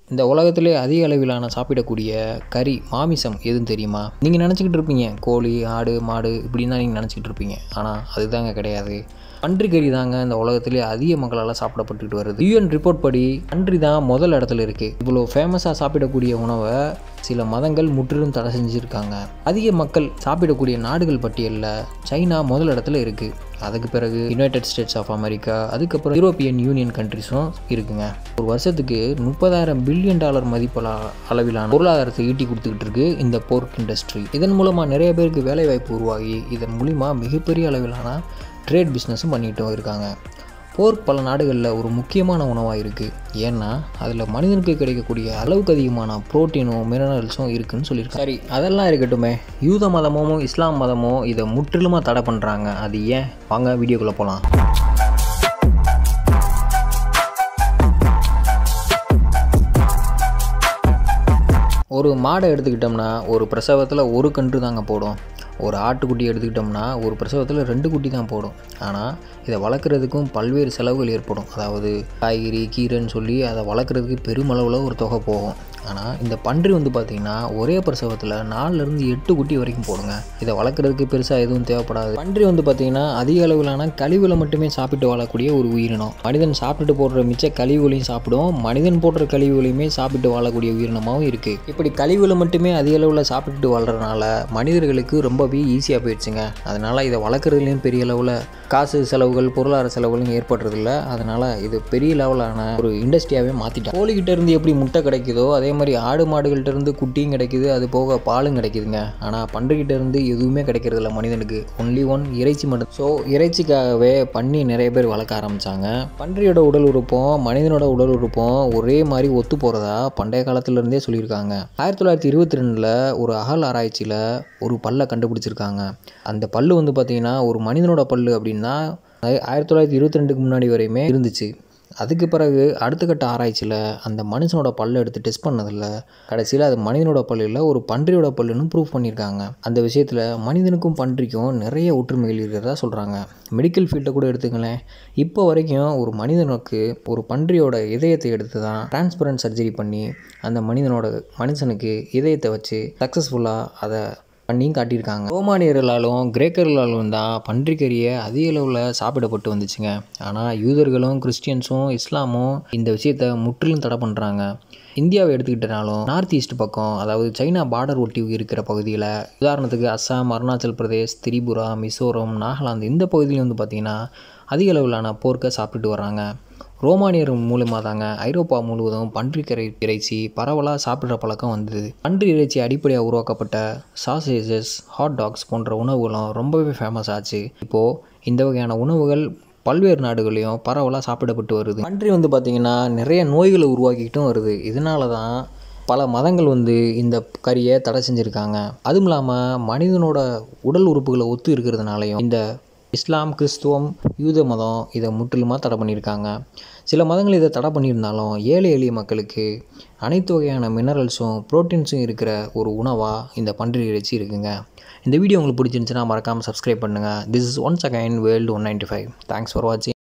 இந்த உலகத்திலே அதிக அளவிலான சாப்பிடக்கூடிய கறி மாமிசம் எதுன்னு தெரியுமா நீங்கள் நினச்சிக்கிட்டு இருப்பீங்க கோழி ஆடு மாடு இப்படின்னு தான் நீங்கள் நினச்சிக்கிட்டு இருப்பீங்க ஆனால் அதுதாங்க கிடையாது பன்றி கறி தாங்க இந்த உலகத்திலே அதிக மக்களால் சாப்பிடப்பட்டுக்கிட்டு வருது யூஎன் ரிப்போர்ட் படி பன்றி தான் முதல் இடத்துல இருக்குது இவ்வளோ ஃபேமஸாக சாப்பிடக்கூடிய உணவை சில மதங்கள் முற்றிலும் தடை செஞ்சுருக்காங்க அதிக மக்கள் சாப்பிடக்கூடிய நாடுகள் பட்டியலில் சைனா முதல் இடத்துல இருக்குது அதுக்கு பிறகு யுனைடெட் ஸ்டேட்ஸ் ஆஃப் அமெரிக்கா அதுக்கப்புறம் யூரோப்பியன் யூனியன் கண்ட்ரிஸும் இருக்குங்க ஒரு வருஷத்துக்கு முப்பதாயிரம் பில்லியன் டாலர் மதிப்பள அளவிலான பொருளாதாரத்தை ஈட்டி கொடுத்துக்கிட்டு இருக்கு இந்த போர்க் இண்டஸ்ட்ரி இதன் மூலமாக நிறைய பேருக்கு வேலைவாய்ப்பு உருவாகி இதன் மூலிமா மிகப்பெரிய அளவிலான ட்ரேட் பிஸ்னஸும் பண்ணிகிட்டு இருக்காங்க போர்க் பல நாடுகளில் ஒரு முக்கியமான உணவாக இருக்குது ஏன்னா அதில் மனிதனுக்கு கிடைக்கக்கூடிய அளவுக்கு அதிகமான ப்ரோட்டீனும் மினரல்ஸும் இருக்குன்னு சொல்லியிருக்காங்க சரி அதெல்லாம் இருக்கட்டுமே யூத மதமும் இஸ்லாம் மதமும் இதை முற்றிலுமாக தடை பண்ணுறாங்க அது ஏன் வாங்க வீடியோக்குள்ளே போகலாம் ஒரு மாடை எடுத்துக்கிட்டோம்னா ஒரு பிரசவத்தில் ஒரு கன்று தாங்க போடும் ஒரு ஆட்டுக்குட்டி எடுத்துக்கிட்டோம்னா ஒரு பிரசவத்தில் ரெண்டு குட்டி தான் போடும் ஆனால் இதை வளர்க்குறதுக்கும் பல்வேறு செலவுகள் ஏற்படும் அதாவது காய்கறி கீரைன்னு சொல்லி அதை வளர்க்குறதுக்கு பெருமளவில் ஒரு தொகை போகும் ஆனால் இந்த பன்றி வந்து பார்த்திங்கன்னா ஒரே பிரசவத்தில் நாலுலேருந்து எட்டு குட்டி வரைக்கும் போடுங்க இதை வளர்க்குறதுக்கு பெருசாக எதுவும் தேவைப்படாது பன்றி வந்து பார்த்திங்கன்னா அதிக அளவிலான கழிவுகளை மட்டுமே சாப்பிட்டு வாழக்கூடிய ஒரு உயிரினம் மனிதன் சாப்பிட்டுட்டு போடுற மிச்ச கழிவுகளையும் சாப்பிடும் மனிதன் போடுற கழிவுகளையுமே சாப்பிட்டு வாழக்கூடிய உயிரினமாகவும் இருக்குது இப்படி கழிவுகளை மட்டுமே அதிக அளவில் சாப்பிட்டுட்டு வாழ்கிறதுனால மனிதர்களுக்கு ரொம்பவே ஈஸியாக போயிடுச்சுங்க அதனால் இதை வளர்க்குறதுலேயும் பெரிய அளவில் காசு செலவுகள் பொருளாதார செலவுகளும் ஏற்படுறதில்ல அதனால் இது பெரிய லெவலான ஒரு இண்டஸ்ட்ரியாகவே மாற்றிட்டாங்க கோழிக்கிட்ட இருந்து எப்படி முட்டை கிடைக்குதோ அதே மாதிரி ஆடு மாடுகள்கிட்ட இருந்து குட்டியும் கிடைக்குது அது போக பாலும் கிடைக்குதுங்க ஆனால் பன்றிக்கிட்ட இருந்து எதுவுமே கிடைக்கிறதில்ல மனிதனுக்கு ஒன்லி ஒன் இறைச்சி மட்டும் ஸோ இறைச்சிக்காகவே பண்ணி நிறைய பேர் வளர்க்க ஆரம்பித்தாங்க பன்றியோட உடல் உறுப்பும் மனிதனோட உடல் உறுப்பும் ஒரே மாதிரி ஒத்து போகிறதா பண்டைய காலத்துலேருந்தே சொல்லியிருக்காங்க ஆயிரத்தி தொள்ளாயிரத்தி இருபத்தி ரெண்டில் ஒரு அகல் ஆராய்ச்சியில் ஒரு பல்லை கண்டுபிடிச்சிருக்காங்க அந்த பல்லு வந்து பார்த்திங்கன்னா ஒரு மனிதனோட பல்லு அப்படின்னா ஆயிரத்தி தொள்ளாயிரத்தி இருபத்தி ரெண்டுக்கு முன்னாடி வரையுமே இருந்துச்சு அதுக்கு பிறகு அடுத்த கட்ட ஆராய்ச்சியில் அந்த மனுஷனோட பல்லை எடுத்து டெஸ்ட் பண்ணதில் கடைசியில் அது மனிதனோட பல்லு இல்லை ஒரு பன்றியோட பல்லுன்னு ப்ரூவ் பண்ணியிருக்காங்க அந்த விஷயத்தில் மனிதனுக்கும் பன்றிக்கும் நிறைய ஒற்றுமைகள் இருக்கிறதா சொல்கிறாங்க மெடிக்கல் ஃபீல்டை கூட எடுத்துங்களேன் இப்போ வரைக்கும் ஒரு மனிதனுக்கு ஒரு பன்றியோட இதயத்தை எடுத்து தான் டிரான்ஸ்பரண்ட் சர்ஜரி பண்ணி அந்த மனிதனோட மனுஷனுக்கு இதயத்தை வச்சு சக்ஸஸ்ஃபுல்லாக அதை பண்ணியும் காட்டியிருக்காங்க ரோமானியர்களாலும் கிரேக்கர்களாலும் தான் பன்றிக்கறியை அதிக அளவில் சாப்பிடப்பட்டு வந்துச்சுங்க ஆனால் யூதர்களும் கிறிஸ்டியன்ஸும் இஸ்லாமும் இந்த விஷயத்தை முற்றிலும் தடை பண்ணுறாங்க இந்தியாவை எடுத்துக்கிட்டனாலும் நார்த் ஈஸ்ட் பக்கம் அதாவது சைனா பார்டர் ஒட்டி இருக்கிற பகுதியில் உதாரணத்துக்கு அஸ்ஸாம் அருணாச்சல் பிரதேஷ் திரிபுரா மிசோரம் நாகாலாந்து இந்த பகுதியில் வந்து பார்த்திங்கன்னா அதிக அளவிலான போர்க்கை சாப்பிட்டுட்டு வராங்க ரோமானியர் மூலமாக தாங்க ஐரோப்பா முழுவதும் பன்றிக்கரை இறைச்சி பரவலாக சாப்பிட்ற பழக்கம் வந்தது பன்றி இறைச்சி அடிப்படையாக உருவாக்கப்பட்ட சாசேஜஸ் ஹாட் டாக்ஸ் போன்ற உணவுகளும் ரொம்பவே ஃபேமஸ் ஆச்சு இப்போது இந்த வகையான உணவுகள் பல்வேறு நாடுகளையும் பரவலாக சாப்பிடப்பட்டு வருது பன்றி வந்து பார்த்திங்கன்னா நிறைய நோய்களை உருவாக்கிக்கிட்டும் வருது இதனால தான் பல மதங்கள் வந்து இந்த கறியை தடை செஞ்சுருக்காங்க அதுவும் இல்லாமல் மனிதனோட உடல் உறுப்புகளை ஒத்து இருக்கிறதுனாலையும் இந்த இஸ்லாம் கிறிஸ்துவம் யூத மதம் இதை முற்றிலுமாக தடை பண்ணியிருக்காங்க சில மதங்கள் இதை தடை பண்ணியிருந்தாலும் ஏழை எளிய மக்களுக்கு அனைத்து வகையான மினரல்ஸும் ப்ரோட்டீன்ஸும் இருக்கிற ஒரு உணவாக இந்த பன்றி இறைச்சி இருக்குங்க இந்த வீடியோ உங்களுக்கு பிடிச்சிருந்துச்சுன்னா மறக்காமல் சப்ஸ்கிரைப் பண்ணுங்கள் this is once again world one ninety five thanks for வாட்சிங்